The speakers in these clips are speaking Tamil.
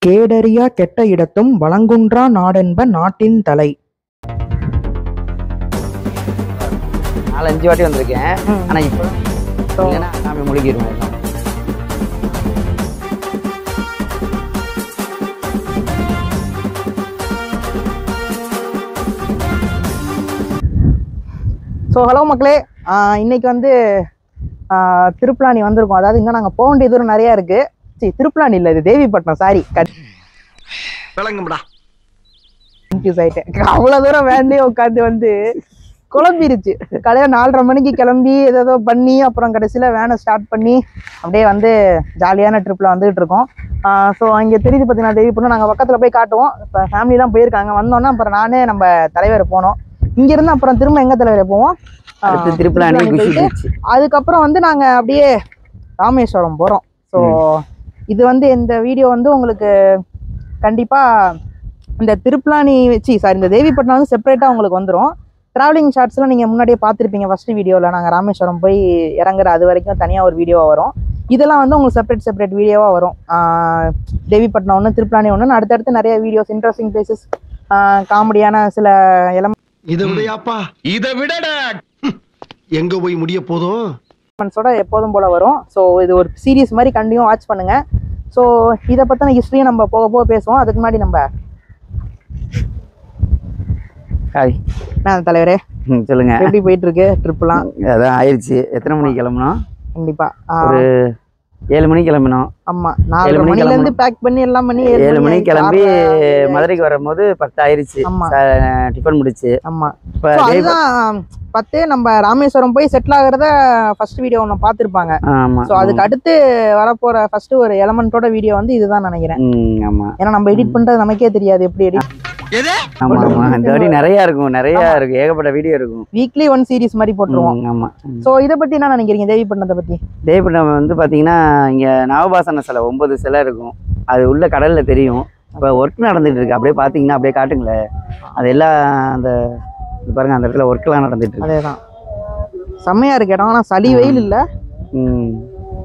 கேடறியா கெட்ட இடத்தும் வளங்குன்றா நாடென்ப நாட்டின் தலை நாலு அஞ்சு வாட்டி வந்திருக்கேன் ஆனா இப்போ இல்லைன்னா நாம முழுகிடுவோம் ஸோ ஹலோ மக்களே ஆஹ் இன்னைக்கு வந்து ஆஹ் திருப்புலானி வந்திருக்கோம் அதாவது இன்னும் நாங்கள் போக வேண்டிய தூரம் நிறையா இருக்கு சரி திருப்புலானி இல்லை இது தேவிப்பட்டினம் சாரி விளங்கும்டா கன்ஃபியூஸ் ஆயிட்டேன் அவ்வளோ தூரம் வேண்டே உட்காந்து வந்து குழம்பிருச்சு கடையில் நாலரை மணிக்கு கிளம்பி ஏதோ பண்ணி அப்புறம் கடைசியில் வேனை ஸ்டார்ட் பண்ணி அப்படியே வந்து ஜாலியான ட்ரிப்பில் வந்துகிட்டு இருக்கோம் ஸோ அங்கே தெரியுது பார்த்தீங்கன்னா தேவி பொண்ணு நாங்கள் பக்கத்தில் போய் காட்டுவோம் இப்போ ஃபேமிலிலாம் போயிருக்காங்க வந்தோன்னே அப்புறம் நானே நம்ம தலைவர் போனோம் இங்கேருந்து அப்புறம் திரும்ப எங்கே தலைவர் போவோம் ஆஹ் அடுத்து திருப்பலானி திருப்புலானி குஷி போயிட்டு பீச் அதுக்கப்புறம் வந்து நாங்கள் அப்படியே ராமேஸ்வரம் போகிறோம் ஸோ இது வந்து இந்த வீடியோ வந்து உங்களுக்கு கண்டிப்பாக இந்த திருப்புலானி வச்சு சாரி இந்த தேவிப்பட்டினம் வந்து செப்பரேட்டாக உங்களுக்கு வந்துடும் ட்ராவலிங் ஷார்ட்ஸ்லாம் நீங்கள் முன்னாடியே பார்த்துருப்பீங்க ஃபஸ்ட்டு வீடியோவில் நாங்கள் ராமேஸ்வரம் போய் இறங்குற அது வரைக்கும் தனியாக ஒரு வீடியோவாக வரும் இதெல்லாம் வந்து உங்களுக்கு செப்பரேட் செப்பரேட் வீடியோவாக வரும் ஆஹ் தேவிப்பட்டினம் ஒன்று திருப்புலானி ஒன்று அடுத்தடுத்து நிறைய வீடியோஸ் இன்ட்ரெஸ்டிங் பிளேசஸ் காமெடியான சில எலமெண்ட் இதை விடையாப்பா இதை விடடா ஹம். எங்க போய் முடிய போதும் எலமெண்ட்ஸோட எப்போதும் போல வரும் ஸோ இது ஒரு சீரிஸ் மாதிரி கண்டினியூ வாட்ச் பண்ணுங்க ஸோ இதை பற்றின ஹிஸ்ட்ரியை நம்ம போக போக பேசுவோம் அதுக்கு முன்னாடி நம்ம ஹாய் என்ன தலைவரே ம், சொல்லுங்க எப்படி போயிட்டு இருக்கு ட்ரிப்லாம் அதான் ஆயிடுச்சு எத்தனை மணிக்கு கிளம்பணும் கண்டிப்பா ஆ, ஒரு ஏழு மணிக்கு கிளம்பினோம் ஆமா ஏழு நாலு மணிக்கு மணில இருந்து பேக் பண்ணி எல்லாம் பண்ணி ஏழு ஏழு மணி மணிக்கு ஆயிடுச்சு. கிளம்பி ஆறரை, மதுரைக்கு வரும்போது பத்து ஆயிடுச்சு ஆமா. ச- டிஃபன் முடிச்சு ஆமா இப்போ So, அதுதான் பத்து நம்ம ராமேஸ்வரம் போய் செட்டில் ஆகுறத ஃபர்ஸ்ட் வீடியோ ஒன்று பார்த்துருப்பாங்க ஆமா ஸோ அதுக்கு அடுத்து வரப்போற ஃபர்ஸ்ட் ஒரு எலமெண்ட்டோட வீடியோ வந்து இதுதான் நினைக்கிறேன் ம், ஆமா ஏன்னா நம்ம எடிட் பண்றது நமக்கே தெரியாது எப்படி எடிட் ஆமா ஆமா இந்த வாட்டி நிறைய இருக்கும் நிறைய இருக்கு ஏகப்பட்ட வீடியோ இருக்கும் வீக்லி ஒன் சீரிஸ் மாதிரி போட்டுருவோம் ம், ஆமா ஸோ இதை பத்தி என்ன நினைக்கிறீங்க தேவி பண்ணதை பத்தி தேவப்பட்டினம் வந்து பாத்தீங்கன்னா இங்க நவபாசன சிலை ஒன்பது சிலை இருக்கும் அது உள்ள கடல்ல தெரியும் இப்போ ஒர்க் நடந்துட்டு இருக்கு அப்படியே பாத்தீங்கன்னா அப்படியே காட்டுங்களேன் அது எல்லாம் அந்த இது பாருங்க அந்த இடத்துல ஒர்க்லாம் நடந்துட்டு இருக்கு அதேதான் செம்மையா இருக்கு இடம் ஆனா சளி வெயில் இல்ல ம்.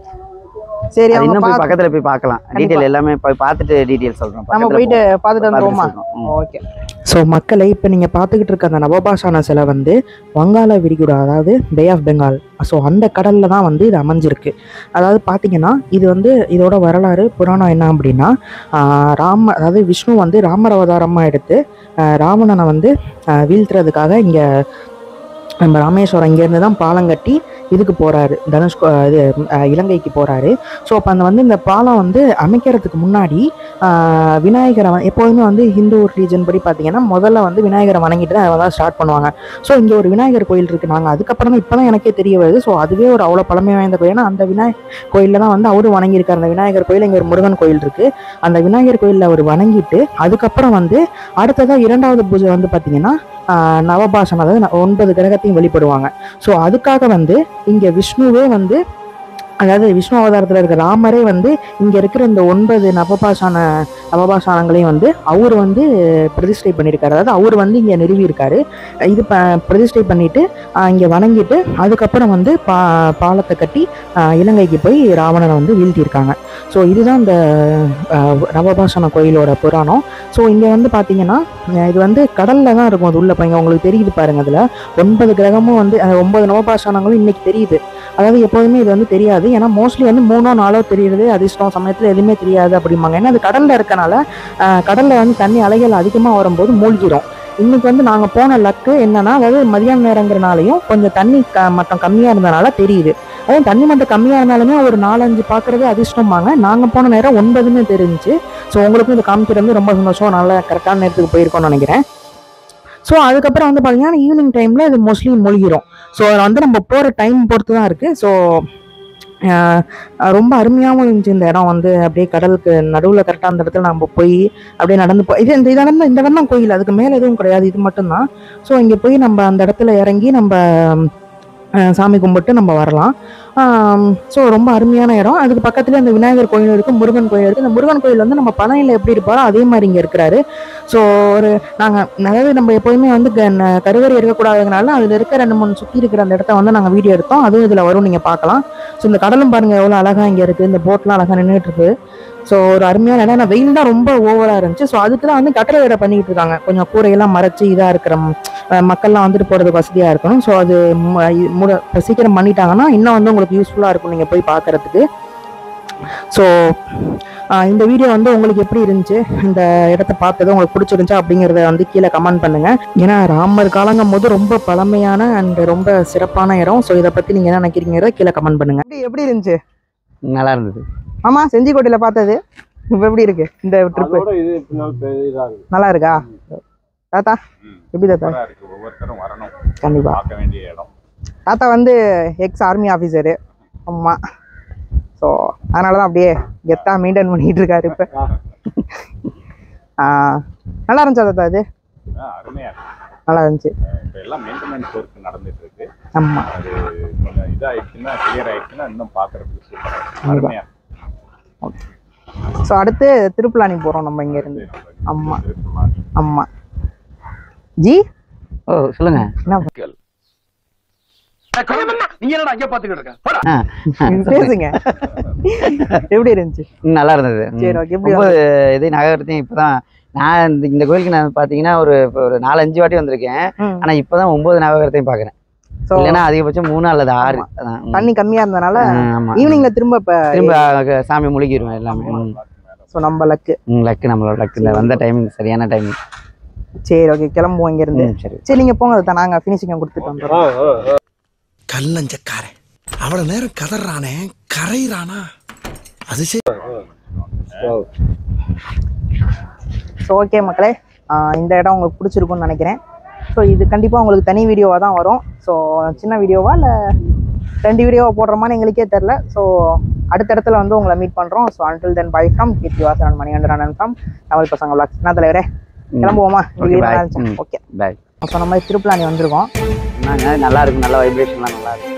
சரி அது அவங்க இன்னும் போய் பா- பக்கத்துல போய் பார்க்கலாம் டீட்டெயில் எல்லாமே போய் பார்த்துட்டு டீட்டெயில் சொல்றோம் நம்ம பக்கத்துல போயிட்டு போ- பார்த்துட்டு பார்த்துட்டு வந்துருவோமா சொல்றோம். ம். ஓகே ஸோ மக்களை இப்போ நீங்கள் பார்த்துக்கிட்டு இருக்க அந்த நவபாஷான சிலை வந்து வங்காள விரிகுடா அதாவது பே ஆஃப் பெங்கால் ஸோ அந்த கடலில் தான் வந்து இது அமைஞ்சிருக்கு அதாவது பார்த்தீங்கன்னா இது வந்து இதோட வரலாறு புராணம் என்ன அப்படின்னா ஆஹ் ராம அதாவது விஷ்ணு வந்து ராமர் அவதாரமாக எடுத்து ஆஹ் ராவணனை வந்து ஆஹ் வீழ்த்துறதுக்காக இங்கே நம்ம ராமேஸ்வரம் இங்கேருந்து தான் பாலம் கட்டி இதுக்கு போகிறாரு தனுஷ் இது ஆஹ் இலங்கைக்கு போகிறாரு ஸோ அப்போ அந்த வந்து இந்த பாலம் வந்து அமைக்கிறதுக்கு முன்னாடி ஆஹ் விநாயகரை வ- எப்போதுமே வந்து ஹிந்து ரீஜன் படி பார்த்தீங்கன்னா முதல்ல வந்து விநாயகரை வணங்கிட்டு தான் அதை தான் ஸ்டார்ட் பண்ணுவாங்க ஸோ இங்கே ஒரு விநாயகர் கோயில் இருக்குது நாங்கள் அதுக்கப்புறம் தான் இப்போ தான் எனக்கே தெரிய வருது ஸோ அதுவே ஒரு அவ்வளோ பழமை வாய்ந்த கோயில் ஏன்னா அந்த விநாயகர் கோயிலில் தான் வந்து அவரும் வணங்கியிருக்காரு அந்த விநாயகர் கோயில் இங்கே ஒரு முருகன் கோயில் இருக்குது அந்த விநாயகர் கோயிலில் அவர் வணங்கிட்டு அதுக்கப்புறம் வந்து அடுத்ததாக இரண்டாவது பூஜை வந்து பார்த்தீங்கன்னா ஆஹ் நவபாஷம் அதாவது ந- ஒன்பது கிரகத்தையும் வெளிப்படுவாங்க ஸோ அதுக்காக வந்து இங்கே விஷ்ணுவே வந்து அதாவது விஷ்ணு அவதாரத்தில் இருக்க ராமரே வந்து இங்கே இருக்கிற இந்த ஒன்பது நவபாஷான நவபாஷானங்களையும் வந்து அவர் வந்து பிரதிஷ்டை பண்ணியிருக்காரு அதாவது அவர் வந்து இங்கே நிறுவியிருக்காரு இது ப பிரதிஷ்டை பண்ணிட்டு இங்கே வணங்கிட்டு அதுக்கப்புறம் வந்து பா பாலத்தை கட்டி ஆஹ் இலங்கைக்கு போய் ராவணனை வந்து வீழ்த்தியிருக்காங்க ஸோ இதுதான் இந்த ஆஹ் நவபாஷான கோயிலோட புராணம் ஸோ இங்கே வந்து பார்த்தீங்கன்னா அஹ் இது வந்து கடலில் தான் இருக்கும் அது உள்ள போய் உங்களுக்கு தெரியுது பாருங்க அதில் ஒன்பது கிரகமும் வந்து அஹ் ஒன்பது நவபாஷானங்களும் இன்னைக்கு தெரியுது அதாவது எப்போதுமே இது வந்து தெரியாது ஏன்னா மோஸ்ட்லி வந்து மூணோ நாளோ தெரியுது அதிர்ஷ்டம் சமயத்தில் எதுவுமே தெரியாது அப்படிம்பாங்க ஏன்னா அது கடலில் இருக்கனால ஆஹ் கடல்ல வந்து தண்ணி அலைகள் அதிகமாக வரும்போது மூழ்கிடும் இன்னைக்கு வந்து நாங்கள் போன லக்கு என்னன்னா அதாவது மதியான நேரங்கிறனாலையும் கொஞ்சம் தண்ணி க மட்டம் கம்மியாக இருந்தனால தெரியுது அதுவும் தண்ணி மட்டம் கம்மியாக இருந்தாலுமே ஒரு நாலஞ்சு பார்க்குறது அதிர்ஷ்டம்பாங்க நாங்கள் போன நேரம் ஒன்பதுன்னு தெரிஞ்சுச்சு ஸோ உங்களுக்கும் இது காமிக்கிறது ரொம்ப சந்தோஷம் நல்ல கரெக்டான நேரத்துக்கு போயிருக்கோம்னு நினைக்கிறேன் ஸோ அதுக்கப்புறம் வந்து பார்த்தீங்கன்னா ஈவினிங் டைமில் இது மோஸ்ட்லி மூழ்கிடும் ஸோ அதில் வந்து நம்ம போகிற டைம் பொறுத்து தான் இருக்குது ஸோ ரொம்ப அருமையாகவும் இருந்துச்சு இந்த இடம் வந்து அப்படியே கடலுக்கு நடுவில் கரெக்டாக அந்த இடத்துல நம்ம போய் அப்படியே நடந்து போ இது இந்த இடம் தான் இந்த இடம் தான் கோயில் அதுக்கு மேலே எதுவும் கிடையாது இது மட்டும்தான் ஸோ இங்கே போய் நம்ம அந்த இடத்துல இறங்கி நம்ம அஹ், சாமி கும்பிட்டு நம்ம வரலாம் ஸோ ரொம்ப அருமையான இடம் அதுக்கு பக்கத்துல இந்த விநாயகர் கோயில் இருக்கு முருகன் கோயில் இருக்கு இந்த முருகன் கோயில் வந்து நம்ம பனையில் எப்படி இருப்பாரோ அதே மாதிரி இங்கே இருக்கிறாரு ஸோ ஒரு நாங்கள் அதாவது நம்ம எப்போதுமே வந்து க- ந- கருவறை இருக்கக்கூடாதுனால அதில் இருக்க ரெண்டு மூணு சுற்றி இருக்கிற அந்த இடத்த வந்து நாங்கள் வீடியோ எடுத்தோம் அதுவும் இதில் வரும் நீங்கள் பார்க்கலாம் ஸோ இந்த கடலும் பாருங்க எவ்வளோ அழகா இங்கே இருக்குது இந்த போட்லாம் அழகா நின்றுட்டு இருக்கு ஸோ ஒரு அருமையான இடம் ஏன்னா வெயில் தான் ரொம்ப ஓவராக இருந்துச்சு ஸோ அதுக்கு தான் வந்து கட்டட வேலை பண்ணிக்கிட்டு இருக்காங்க கொஞ்சம் கூரையெல்லாம் மறைச்சு இதாக இருக்கிற ம், அஹ், மக்கள்லாம் வந்துட்டு போகிறதுக்கு வசதியாக இருக்கணும் ஸோ அது ம- இ- முட இப்ப சீக்கிரம் பண்ணிட்டாங்கன்னா இன்னும் வந்து உங்களுக்கு யூஸ்ஃபுல்லாக இருக்கும் நீங்கள் போய் பார்க்கறதுக்கு ஸோ இந்த வீடியோ வந்து உங்களுக்கு எப்படி இருந்துச்சு இந்த இடத்த பார்த்தது உங்களுக்கு பிடிச்சிருந்துச்சா அப்படிங்கிறத வந்து கீழே கமெண்ட் பண்ணுங்க ஏன்னா ராமர் காலங்கும் போது ரொம்ப பழமையான அண்ட் ரொம்ப சிறப்பான இடம் ஸோ இதை பற்றி நீங்கள் என்ன நினைக்கிறீங்கிறத கீழே கமெண்ட் பண்ணுங்க எப்படி எப்படி இருந்துச்சு நல்லா இருந்தது ஆமா செஞ்சிக்கோட்டையில பார்த்தது இப்போ எப்படி இருக்கு இந்த ட்ரிப்பு அதோட இது பின்னால் பெரிதா இருக்கு நல்லா இருக்கா தாத்தா எப்படி தாத்தா சூப்பரா இருக்கு ஒவ்வொருத்தரும் வரணும் கண்டிப்பா பார்க்க வேண்டிய இடம் தாத்தா வந்து எக்ஸ் ஆர்மி ஆஃபீஸரு ஆமா ஸோ அதனால தான் அப்படியே கெத்தா மெயின்டைன் பண்ணிட்டு இருக்காரு இப்போ நல்லா இருந்துச்சா தாத்தா இது ஆ, அருமையா இருக்கு நல்லா இருந்துச்சு இப்ப எல்லாம் மெயின்டெனன்ஸ் ஒர்க் நடந்துட்டு இருக்கு ஆமா அது கொஞ்சம் இதாயிடுச்சுன்னா கிளியர் ஆயிடுச்சுன்னா இன்னும் பாக்குறதுக்கு சூப்பரா இருக்கு அருமையா இருக்கு. ஸோ அடுத்து திருப்புலானி போகிறோம் நம்ம இங்கேருந்து ஆமா திருப்பூர் ஆமா ஜி ஓ சொல்லுங்க என்ன நீ என்னடா அங்க பாத்துக்கிட்டு இருக்க ஆ, ஆ, பேசுங்க எப்படி இருந்துச்சு ம், நல்லா இருந்தது ம். சரி ஓகே எப்படி ஒன்பது இது நகரத்தையும் இப்பதான் நான் இந்த இந்த கோயிலுக்கு நான் பாத்தீங்கன்னா ஒரு இப்ப ஒரு நாலஞ்சு வாட்டி வந்திருக்கேன் ம். ஆனா இப்பதான் ஒன்பது நகரத்தையும் பாக்குறேன் ஸோ இல்லைன்னா அதிகபட்சம் மூணு அல்லது ஆறு அதான், ம். தண்ணி கம்மியா இருந்தனால ஆ, ஆமா ஈவினிங்ல திரும்ப இப்போ திரும்ப அங்க சாமி முழுகிடுவேன் எல்லாமே ம். ஸோ நம்ம லக்கு ம் லக்கு நம்மளோட லக்கு இந்த வந்த டைமிங் சரியான டைமிங் சரி ஓகே கிளம்புவோம் இங்க இருந்து சரி சரி நீங்க போங்க தான் நாங்க ஃபினிஷிங் கொடுத்துட்டு வந்துடுறோம் கல்லஞ்சக்காரன் அவ்வளவு நேரம் கதறானே கரையிறானா அது சரி ஸோ ஓகே மக்களே ஆஹ் இந்த இடம் உங்களுக்கு பிடிச்சிருக்கும்னு நினைக்கிறேன் ஸோ இது கண்டிப்பாக உங்களுக்கு தனி வீடியோவாக தான் வரும் ஸோ சின்ன வீடியோவா இல்லை ரெண்டு வீடியோவா போடுறோமான்னு எங்களுக்கே தெரில ஸோ அடுத்த இடத்துல வந்து உங்களை மீட் பண்ணுறோம் so until then bye from Keerthi Vasan Manikandaran from Tamil பசங்க விளாக்ஸ் என்ன தலைவரே கிளம்புவோமா Okay, bye. ம். ஓகே பாய் சொன்ன மாதிரி திருப்பலானி வந்திருக்கோம் நல்லா இருக்கு நல்ல வைப்ரேஷன்லாம் நல்லா இருக்கு